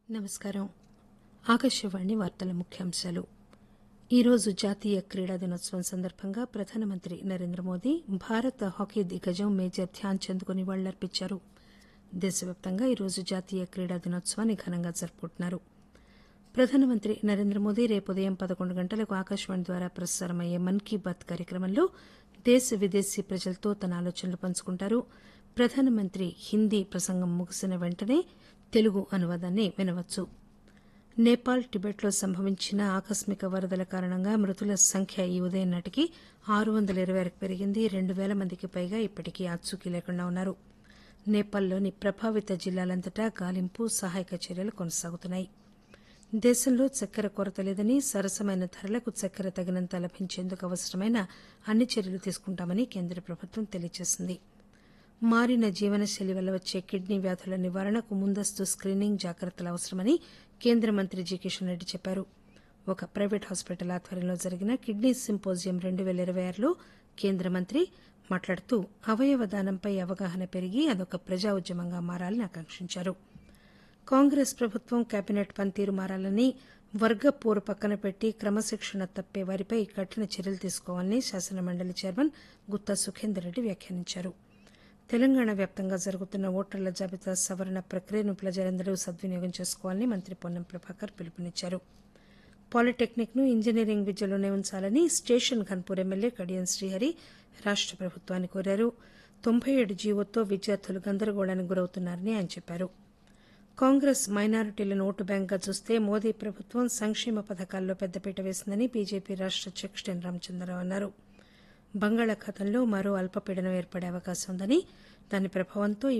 నమస్కారం ఆకాశవాణి వార్తల ముఖ్యాంశాలు ఈరోజు జాతీయ క్రీడా దినోత్సవం సందర్భంగా ప్రధానమంత్రి నరేంద్ర మోదీ భారత హాకీ దిగ్గజం మేజర్ ధ్యాన్ చంద్ కు నివాళులర్పించారు దేశవ్యాప్తంగా ఈరోజు జాతీయ క్రీడా దినోత్సవాన్ని ఘనంగా జరుపుకుంటున్నారు ప్రధానమంత్రి నరేంద్ర మోదీ రేపు ఉదయం పదకొండు గంటలకు ఆకాశవాణి ద్వారా ప్రసారమయ్యే మన్ కీ బాత్ కార్యక్రమంలో దేశ విదేశీ ప్రజలతో తన ఆలోచనలు పంచుకుంటారు ప్రధానమంత్రి హిందీ ప్రసంగం ముగిసిన వెంటనే తెలుగు అనువాదాన్ని వినవచ్చు నేపాల్ టిబెట్లో సంభవించిన ఆకస్మిక వరదల కారణంగా మృతుల సంఖ్య ఈ ఉదయం నాటికి ఆరు వందల ఇరవై ఆరుకు పెరిగింది రెండు పేల మందికి పైగా ఇప్పటికీ ఆచూకీ లేకుండా ఉన్నారు నేపాల్లోని ప్రభావిత జిల్లాలంతటా గాలింపు సహాయక చర్యలు కొనసాగుతున్నాయి దేశంలో చక్కెర కొరత లేదని సరసమైన ధరలకు చక్కెర తగినంత లభించేందుకు అవసరమైన అన్ని చర్యలు తీసుకుంటామని కేంద్ర ప్రభుత్వం తెలియజేసింది మారిన జీవనశైలి వల్ల వచ్చే కిడ్నీ వ్యాధుల నివారణకు ముందస్తు స్కీనింగ్ జాగ్రత్తలు అవసరమని కేంద్ర మంత్రి జి కిషన్ రెడ్డి చెప్పారు ఒక ప్రైవేట్ హాస్పిటల్ ఆధ్వర్యంలో జరిగిన కిడ్నీ సింపోజియం రెండు పేల ఇరవై ఆరులో కేంద్ర మంత్రి మాట్లాడుతూ అవయవ దానంపై అవగాహన పెరిగి అదొక ప్రజా ఉద్యమంగా మారాలని ఆకాంక్షించారు కాంగ్రెస్ ప్రభుత్వం కేబినెట్ పనితీరు మారాలని వర్గ పోరు పక్కన పెట్టి క్రమశిక్షణ తప్పే వారిపై కఠిన చర్యలు తీసుకోవాలని శాసనమండలి చైర్మన్ గుత్తా సుఖేందర్ రెడ్డి వ్యాఖ్యానించారు తెలంగాణ వ్యాప్తంగా జరుగుతున్న ఓటర్ల జాబితా సవరణ ప్రక్రియను ప్రజలందరూ సద్వినియోగం చేసుకోవాలని మంత్రి పొన్నం ప్రభాకర్ పిలుపునిచ్చారు పాలిటెక్నిక్ ను ఇంజనీరింగ్ విద్యలోనే ఉంచాలని స్టేషన్ ఘన్పూర్ ఎమ్మెల్యే కడియం శ్రీహరి రాష్ట ప్రభుత్వాన్ని కోరారు తొంభై ఏడు జీవోతో విద్యార్థులు గందరగోళానికి గురవుతున్నారని ఆయన చెప్పారు కాంగ్రెస్ మైనారిటీలను ఓటు బ్యాంక్గా చూస్తే మోదీ ప్రభుత్వం సంక్షేమ పథకాల్లో పెద్దపీట వేసిందని బీజేపీ రాష్ట అధ్యకుడు రామచంద్రరావు అన్నారు బంగాళాఖాతంలో మరో అల్పపీడనం ఏర్పడే అవకాశం ఉందని దాని ప్రభావంతో ఈ